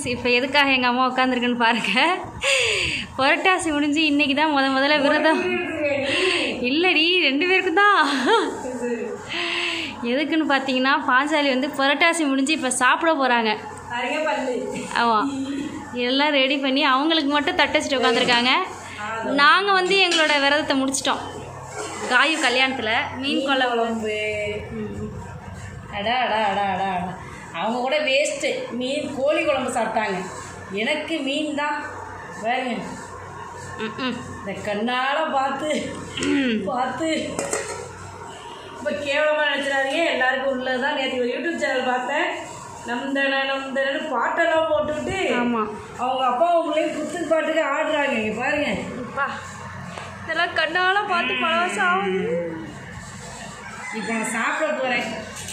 இப்போ எதுக்காக எங்கள் அம்மா உட்காந்துருக்குன்னு பாருங்க புரட்டாசி முடிஞ்சு இன்னைக்கு தான் முத முதல்ல விரதம் இல்லடி ரெண்டு பேருக்கும் தான் எதுக்குன்னு பார்த்தீங்கன்னா பாஞ்சாலி வந்து புரட்டாசி முடிஞ்சு இப்போ சாப்பிட போகிறாங்க நிறைய பண்ணு ஆமாம் எல்லாம் ரெடி பண்ணி அவங்களுக்கு மட்டும் தட்டச்சிட்டு உட்காந்துருக்காங்க நாங்கள் வந்து எங்களோட விரதத்தை முடிச்சிட்டோம் காயு கல்யாணத்தில் மீன் குழம்பு குழம்பு அடா அடா அடா அடா அடா அவங்க கூட வேஸ்ட்டு மீன் கோழி குழம்பு சாப்பிட்டாங்க எனக்கு மீன் தான் பாருங்க ம் ம் இந்த கண்ணால் பார்த்து பார்த்து இப்போ கேவலமாக நினச்சிடாதீங்க எல்லாருக்கும் உள்ளது தான் நேற்று ஒரு யூடியூப் சேனல் பார்த்தேன் நம்தன நம்தனு பாட்டெல்லாம் போட்டுவிட்டு ஆமாம் அவங்க அப்பா அவங்களையும் குத்து பாட்டுக்கு ஆடுறாங்க இங்கே பாருங்க அப்பா இதெல்லாம் கண்ணால பார்த்து பல வருஷம் ஆகுது இப்போ நான் சாப்பிட போகிறேன்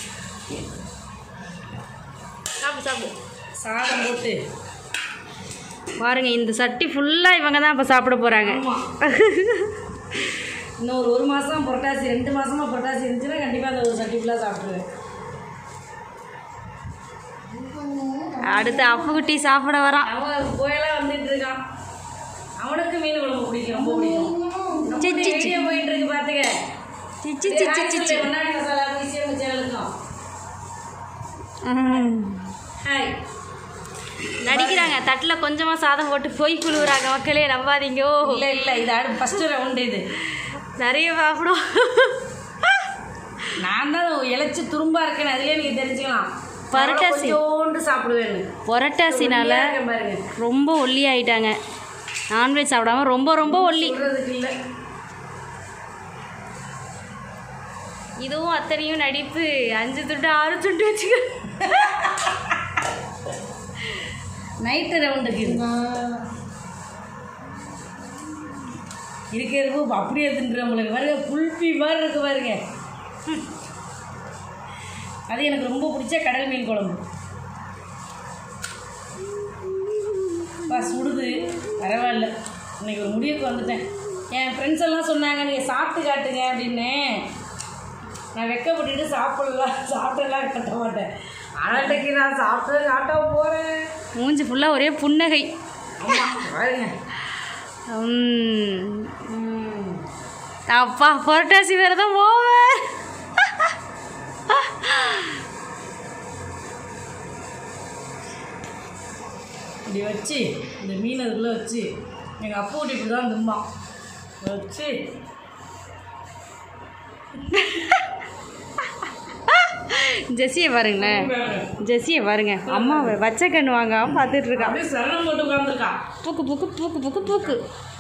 சாப்பிடு சாப்பிடு சாதம் போட்டு பாருங்க இந்த சட்டி ஃபுல்லாக இவங்க தான் இப்போ சாப்பிட போகிறாங்க ஆமாம் இன்னும் ஒரு ஒரு மாதம் புரட்டாசி ரெண்டு மாதமாக புரட்டாசி இருந்துச்சுன்னா கண்டிப்பாக அந்த ஒரு சட்டி ஃபுல்லாக சாப்பிட்ருவேன் அடுத்து அப்புக்குட்டி சாப்பிட வரான் அவன் கோயிலாக வந்துட்டு இருக்கான் அவனுக்கு மீன் குழம்பு பிடிக்கும் ரொம்ப பிடிக்கும் சி, சி, சி. வீடியோ போயிட்டு இருக்கு பார்த்துக்க சிச்சி சிச்சி சிச்சி முன்னாடி மசாலா விஷயம் சேனலுக்கும் ஹாய் நடிக்கிறாங்க தட்டில் கொஞ்சமாக சாதம் போட்டு பொய் குழுவுறாங்க மக்களே நம்பாதீங்கோ இல்லை இல்லை இது ஆடு ஃபஸ்ட்டு ரவுண்டு இது நிறைய சாப்பிடும் நான் தான் இழைச்சி துரும்பா இருக்கேன் அதுலேயே நீங்கள் தெரிஞ்சுக்கலாம் புரட்டாசி. கொஞ்சோண்டு சாப்பிடுவேன்னு புரட்டாசினால ஒல்லியா இருக்கேன் பாருங்க ரொம்ப ஒல்லி ஆயிட்டாங்க நான்வெஜ் சாப்பிடாம ரொம்ப ரொம்ப ஒல்லி சொல்கிறதுக்கு இல்லை இதுவும் அத்தனையும் நடிப்பு அஞ்சு துண்டு ஆறு துண்டு வச்சுக்க நைட்டு ரவுண்டுக்கு இது இருக்கிறது அப்படியே தின்றுறவங்களுக்கு பாருங்க புல்பி மாதிரி இருக்கு பாருங்க ம். அது எனக்கு ரொம்ப பிடிச்ச கடல் மீன் குழம்பு பா சுடுது பரவாயில்ல இன்னைக்கு ஒரு முடிவுக்கு வந்துட்டேன் என் ஃப்ரெண்ட்ஸ் எல்லாம் சொன்னாங்க நீங்கள் சாப்பிட்டு காட்டுங்க அப்படின்னு நான் வெக்கப்பட்டுட்டு சாப்பிடலாம் சாப்பிட்டெல்லாம் கட்ட மாட்டேன் அன்னைக்கு நான் சாப்பிட்டு காட்ட போகிறேன் மூஞ்சி ஃபுல்லாக ஒரே புன்னகை ஆமாம் பாருங்க உம். ம். அப்பா புரட்டாசி விரதம் ஓவர் இப்படி வச்சு இந்த மீன் அதில் வச்சு எங்கள் அப்பா வீட்டு இப்படி தான் திம்பான் வச்சு ஜெஸ்ஸியை பாருங்களேன் ஜெஸ்ஸியை பாருங்க அம்மா வச்ச கண்ணு வாங்காம பார்த்துட்டு இருக்கா அப்படியே சரணம் போட்டு உட்காந்துருக்கான் பூக்கு பூக்கு பூக்கு பூக்கு பூக்கு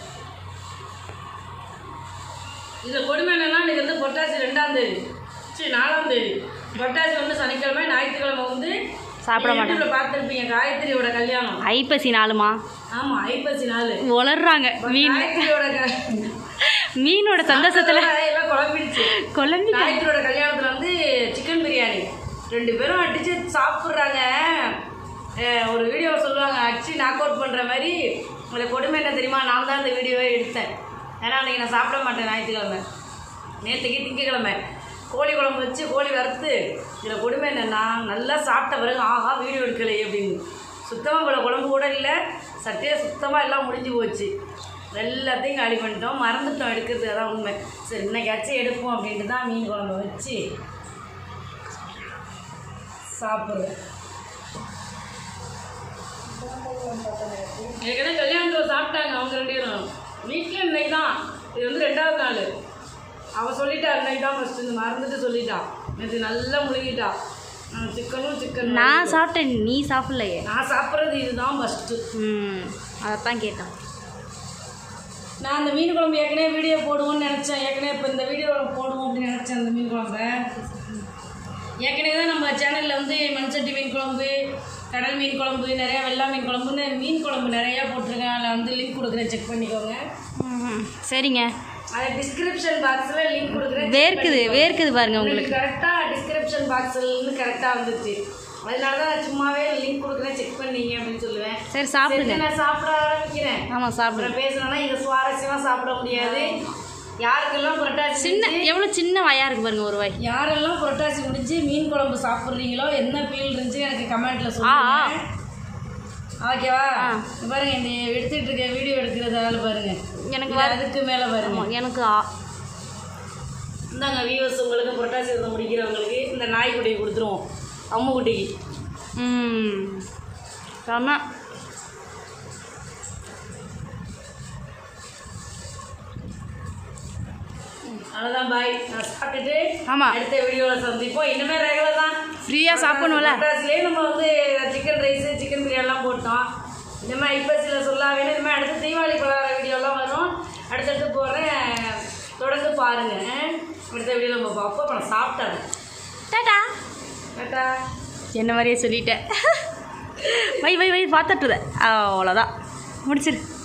இதில் கொடுமை என்னன்னா இன்னைக்கு வந்து பொட்டாசி ரெண்டாம் தேதி சரி நாலாம் தேதி பொட்டாசி வந்து சனிக்கிழமை ஞாயிற்றுக்கிழமை வந்து சாப்பிட மாட்டேன் யூடியூப்ல பார்த்துருப்பீங்க காயத்ரியோட கல்யாணம் ஐப்பசி நாளுமா ஆமாம் ஐப்பசி நாள் உளர்றாங்க மீன் காயத்ரியோட க- மீனோட சந்தோஷத்துல எல்லாம் குழம்பிடுச்சு குழம்பி காயத்ரியோட கல்யாணத்தில் வந்து சிக்கன் பிரியாணி ரெண்டு பேரும் அடிச்சு சாப்பிட்றாங்க ஒரு வீடியோ சொல்லுவாங்க அடிச்சு நாக் அவுட் பண்ணுற மாதிரி உங்களை கொடுமை என்ன தெரியுமா நான் தான் இந்த வீடியோவே எடுத்தேன் ஏன்னா அன்றைக்கி நான் சாப்பிட மாட்டேன் ஞாயிற்றுக்கிழமை நேற்றுக்கு திங்கக்கிழமை கோழி குழம்பு வச்சு கோழி வறுத்து இதில் கொடுமை என்னன்னா நல்லா சாப்பிட்ட பிறகு ஆஹா வீடியோ எடுக்கலையே அப்படின்னு சுத்தமாக இவ்வளோ குழம்பு கூட இல்லை சட்டையே சுத்தமாக எல்லாம் முடிஞ்சு போச்சு எல்லாத்தையும் காலி பண்ணிட்டோம் மறந்துட்டோம் எடுக்கிறது அதான் உண்மை சரி இன்னைக்காச்சும் எடுப்போம் அப்படின்ட்டு தான் மீன் குழம்பு வச்சு சாப்பிட்றேன் ஏற்கனவே கல்யாணத்தில் சாப்பிட்டாங்க அவங்க ரெண்டு பேரும் வீட்டில் இன்னைக்கு தான் இது வந்து ரெண்டாவது நாள் அவள் சொல்லிட்டா இன்னைக்கு தான் ஃபஸ்ட்டு இந்த மறந்துட்டு சொல்லிட்டா நேற்று நல்லா முழுகிட்டா சிக்கனும் சிக்கன் நான் சாப்பிட்டேன் நீ சாப்பிடலையே நான் சாப்பிட்றது இதுதான் ஃபஸ்ட்டு ம் அதைத்தான் கேட்டேன் நான் அந்த மீன் குழம்பு ஏற்கனவே வீடியோ போடுவோம்னு நினச்சேன் ஏற்கனவே இப்போ இந்த வீடியோவில் போடுவோம் அப்படின்னு நினச்சேன் அந்த மீன் குழம்ப ஏற்கனவே தான் நம்ம சேனலில் வந்து மண்சட்டி மீன் குழம்பு கடல் மீன் குழம்பு நிறையா வெள்ளா மீன் குழம்புன்னு மீன் குழம்பு நிறையா போட்டிருக்கேன் அதில் வந்து லிங்க் கொடுக்குறேன் செக் பண்ணிக்கோங்க ம், சரிங்க அது டிஸ்கிரிப்ஷன் பாக்ஸில் லிங்க் கொடுக்குறேன் வேர்க்குது வேர்க்குது பாருங்க உங்களுக்கு உங்களுக்கு கரெக்டாக டிஸ்கிரிப்ஷன் பாக்ஸ்லேருந்து கரெக்டாக வந்துச்சு அதனால தான் நான் சும்மாவே லிங்க் கொடுக்குறேன் செக் பண்ணீங்க அப்படின்னு சொல்லுவேன் சரி சாப்பிடுங்க சரி, நான் சாப்பிட ஆரம்பிக்கிறேன் ஆமாம் சாப்பிடுங்க அப்புறம் பேசணும்னா இதை சுவாரஸ்யமாக சாப்பிட முடியாது யாருக்கெல்லாம் புரட்டாசி சின்ன எவ்வளோ சின்ன வாயா இருக்கு பாருங்க ஒரு வாய் யாரெல்லாம் புரட்டாசி முடிஞ்சு மீன் குழம்பு சாப்பிட்றீங்களோ என்ன ஃபீல் இருந்துச்சு எனக்கு கமெண்ட்ல ஆ, ஆ. சொல்லுங்க ஓகேவா ஆ. இங்க பாருங்க இந்த எடுத்துட்டு இருக்க வீடியோ எடுக்கிறது ஆள் பாருங்க எனக்கு இது வர அதுக்கு மேலே பாருங்க ஆமாம் எனக்கு ஆ- இந்தாங்க வியூவர்ஸ் உங்களுக்கு புரட்டாசி விரதம் முடிக்கிறவங்களுக்கு இந்த நாய்க்குட்டியை கொடுத்துருவோம் அம்முக்குட்டிக்கு ம் செம்ம அவ்வளோதான் பாய் நான் சாப்பிட்டுட்டு ஆமா. அடுத்த வீடியோவில் சந்திப்போம் இனிமேல் ரெகுலர் தான் ஃப்ரீயாக சாப்பிடணும்ல புரட்டாசிலே நம்ம வந்து சிக்கன் ரைஸு சிக்கன் பிரியாணிலாம் போட்டோம் இந்த மாதிரி ஐப்பசியில் சொல்லாவே இந்த மாதிரி அடுத்து தீபாவளி பலகார வீடியோலாம் வரும் அடுத்தடுத்து போடுறேன் தொடர்ந்து பாருங்கள் அடுத்த வீடியோவில் நம்ம பார்ப்போம் அப்போ நான் சாப்பிட்டேன் டாடா டாட்டா என்ன மாதிரியே சொல்லிட்டேன் வை வை வை பார்த்துட்டுத அவ்வளோதான் முடிச்சிரு